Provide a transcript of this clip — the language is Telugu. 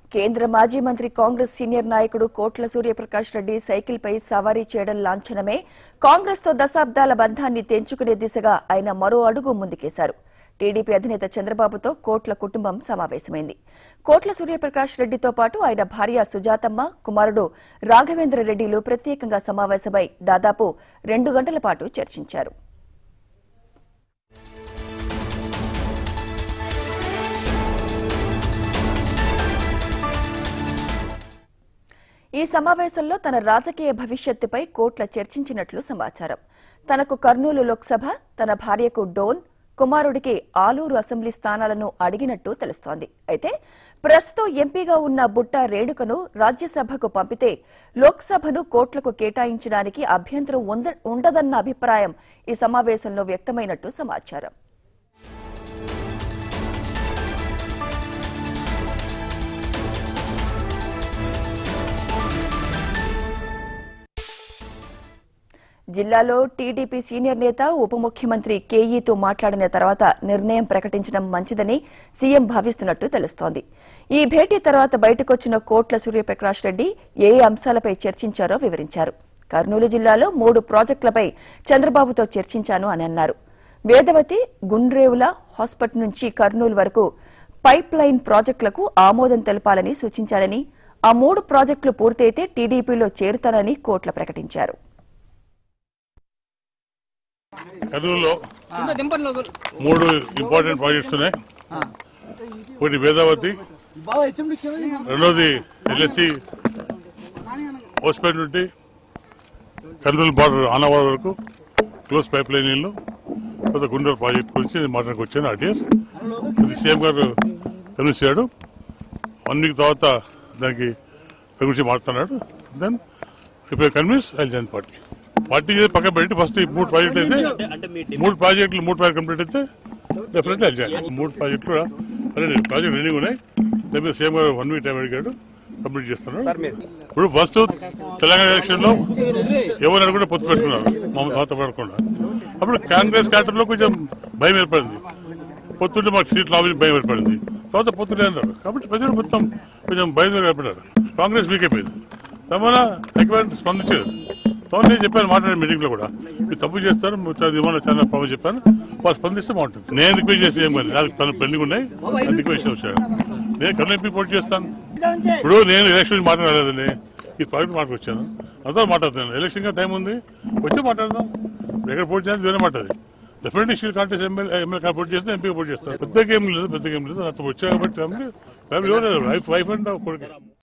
కేంద్ర మాజీ మంత్రి కాంగ్రెస్ సీనియర్ నాయకుడు కోట్ల సూర్యప్రకాష్ రెడ్డి సైకిల్పై సవారీ చేయడం లాంఛనమే కాంగ్రెస్తో దశాబ్దాల బంధాన్ని తెంచుకునే దిశగా ఆయన మరో అడుగు ముందుకేశారు టీడీపీ అధినేత చంద్రబాబుతో కోట్ల కుటుంబం సమావేశమైంది కోట్ల సూర్యప్రకాష్ రెడ్డితో పాటు ఆయన భార్య సుజాతమ్మ కుమారుడు రాఘవేంద్ర రెడ్డిలు ప్రత్యేకంగా సమావేశమై దాదాపు రెండు గంటల పాటు చర్చించారు ఈ సమావేశంలో తన రాజకీయ భవిష్యత్తుపై కోట్ల చర్చించినట్లు సమాచారం తనకు కర్నూలు లోక్సభ తన భార్యకు డోన్ కుమారుడికి ఆలూరు అసెంబ్లీ స్థానాలను అడిగినట్టు తెలుస్తోంది అయితే ప్రస్తుతం ఎంపీగా ఉన్న బుట్ట రేణుకను రాజ్యసభకు పంపితే లోక్సభను కోట్లకు కేటాయించడానికి అభ్యంతరం ఉంద- ఉండదన్న అభిప్రాయం ఈ సమావేశంలో వ్యక్తమైనట్టు సమాచారం జిల్లాలో టీడీపీ సీనియర్ నేత ఉప ముఖ్యమంత్రి కేఈతో మాట్లాడిన తర్వాత నిర్ణయం ప్రకటించడం మంచిదని సీఎం భావిస్తున్నట్టు తెలుస్తోంది ఈ భేటీ తర్వాత బయటకొచ్చిన కోట్ల సూర్యప్రకాష్ రెడ్డి ఏ అంశాలపై చర్చించారో వివరించారు కర్నూలు జిల్లాలో మూడు ప్రాజెక్టులపై చంద్రబాబుతో చర్చించాను అని అన్నారు వేదవతి గుండ్రేవుల హాస్పిటల్ నుంచి కర్నూలు వరకు పైప్ లైన్ ప్రాజెక్టులకు ఆమోదం తెలపాలని సూచించారని ఆ మూడు ప్రాజెక్టులు పూర్తయితే టీడీపీలో చేరుతానని కోట్ల ప్రకటించారు కర్నూలులో దింప దింపండి మూడు ఇంపార్టెంట్ ప్రాజెక్ట్స్ ఉన్నాయి ఒకటి వేదావతి బాగా హెచ్ఎండి రెండోది ఎల్ఎస్సి హోస్పేట్ నుండి కర్నూలు బార్డర్ ఆనవాడ వరకు క్లోజ్ పైప్ లైన్ నీళ్లు కొత్త గుండూరు ప్రాజెక్ట్ గురించి మాట్లాడుకు వచ్చాను ఆర్టీఎస్ ఇది సీఎం గారు కనిపించాడు వన్ వీక్ తర్వాత దానికి దాని గురించి మాట్లాడుతున్నాడు దెన్ ఇప్పుడు convince I join party party పక్కన పెట్టి ఫస్ట్ ఈ మూడు ప్రాజెక్టులు అయితే మూడు ప్రాజెక్టులు మూడు ప్రాజెక్ట్ కంప్లీట్ అయితే డెఫినెట్లీ ఐ జాయిన్ మూడు ప్రాజెక్టులు కూడా అదే ప్రాజెక్ట్ రన్నింగ్ ఉన్నాయి దాని మీద సీఎం గారు వన్ వీక్ టైం అడిగాడు కంప్లీట్ చేస్తున్నాడు ఇప్పుడు ఫస్ట్ తెలంగాణ ఎలక్షన్ లో ఎవరు అనుకుంటే పొత్తు పెట్టుకున్నారు మమ్మల్ని తర్వాత పడకుండా అప్పుడు కాంగ్రెస్ క్యాటర్ లో కొంచెం భయం ఏర్పడింది పొత్తుంటే మాకు సీట్లు ఆవించి భయం ఏర్పడింది తర్వాత పొత్తు అన్నారు కాబట్టి ప్రజలు మొత్తం కొంచెం భయం ఏర్పడ్డారు కాంగ్రెస్ వీక్ అయిపోయింది తమన ఎక్కువ స్పందించలేదు తమను నేను చెప్పాను మాట్లాడే మీటింగ్ లో కూడా మీరు తప్పు చేస్తారు మీరు చాలా ఏమన్నా చాలా పాపం చెప్పాను వాళ్ళు స్పందిస్తే బాగుంటుంది నేను రిక్వెస్ట్ చేసి ఏం కానీ నాకు తన పెళ్లిగా ఉన్నాయి నేను రిక్వెస్ట్ వచ్చాను నేను కన్నెంపీ పోటీ చేస్తాను ఇప్పుడు నేను ఎలక్షన్ మాట్లాడలేదండి ఈ ప్రాజెక్ట్ మాట్లాడొచ్చాను అందరూ మాట్లాడుతున్నాను ఎలక్షన్ గా టైం ఉంది వచ్చి మాట్లాడదాం ఎక్కడ పోటీ చేయాలి వేరే మాట్లాది definitely shall contest MLA MLA పోటీ చేస్తే ఎంపీ పోటీ చేస్తారు పెద్ద గేమ్ లేదు పెద్ద గేమ్ లేదు అతను వచ్చా కాబట్టి ఫ్యామిలీ ఫ్యామిలీ ఎవరు వైఫ్ వైఫ్ అండ్ కొడుకు